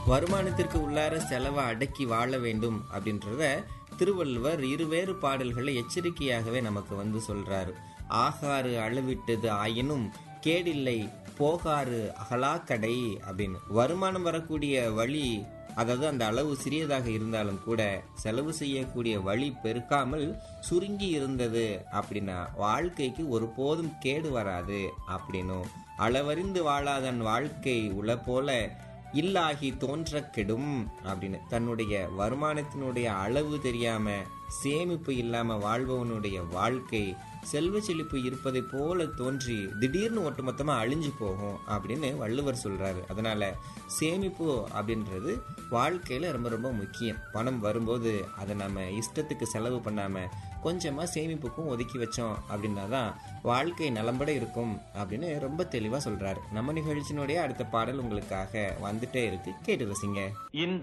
வருமானத்திற்கு உள்ளார செலவை அடக்கி வாழ வேண்டும் அப்படின்றத திருவள்ளுவர் இருவேறு பாடல்களை எச்சரிக்கையாகவே நமக்கு வந்து சொல்றாரு ஆகாறு அளவிட்டது ஆயினும் கேடில்லை போகாறு அகலாக்கடை அப்படின்னு வருமானம் வரக்கூடிய வழி அதாவது அந்த அளவு சிறியதாக இருந்தாலும் கூட செலவு செய்யக்கூடிய வழி பெருக்காமல் சுருங்கி இருந்தது அப்படின்னா வாழ்க்கைக்கு ஒருபோதும் கேடு வராது அப்படின்னும் அளவறிந்து வாழாதன் வாழ்க்கை உள போல இல்லாகி தோன்ற கெடும் அப்படின்னு தன்னுடைய வருமானத்தினுடைய அளவு தெரியாம சேமிப்பு இல்லாம வாழ்பவனுடைய வாழ்க்கை செல்வ செழிப்பு இருப்பதை போல தோன்றி திடீர்னு ஒட்டுமொத்தமா அழிஞ்சு போகும் அப்படின்னு வள்ளுவர் சொல்றாரு அதனால சேமிப்பு அப்படின்றது வாழ்க்கையில ரொம்ப ரொம்ப முக்கியம் பணம் வரும்போது அதை நம்ம இஷ்டத்துக்கு செலவு பண்ணாம கொஞ்சமா சேமிப்புக்கும் ஒதுக்கி வச்சோம் அப்படின்னா தான் வாழ்க்கை நலம்பட இருக்கும் அப்படின்னு ரொம்ப தெளிவா சொல்றாரு நம்ம நிகழ்ச்சியினுடைய அடுத்த பாடல் உங்களுக்காக வந்துட்டே இருக்கு கேட்டு ரசிங்க இந்த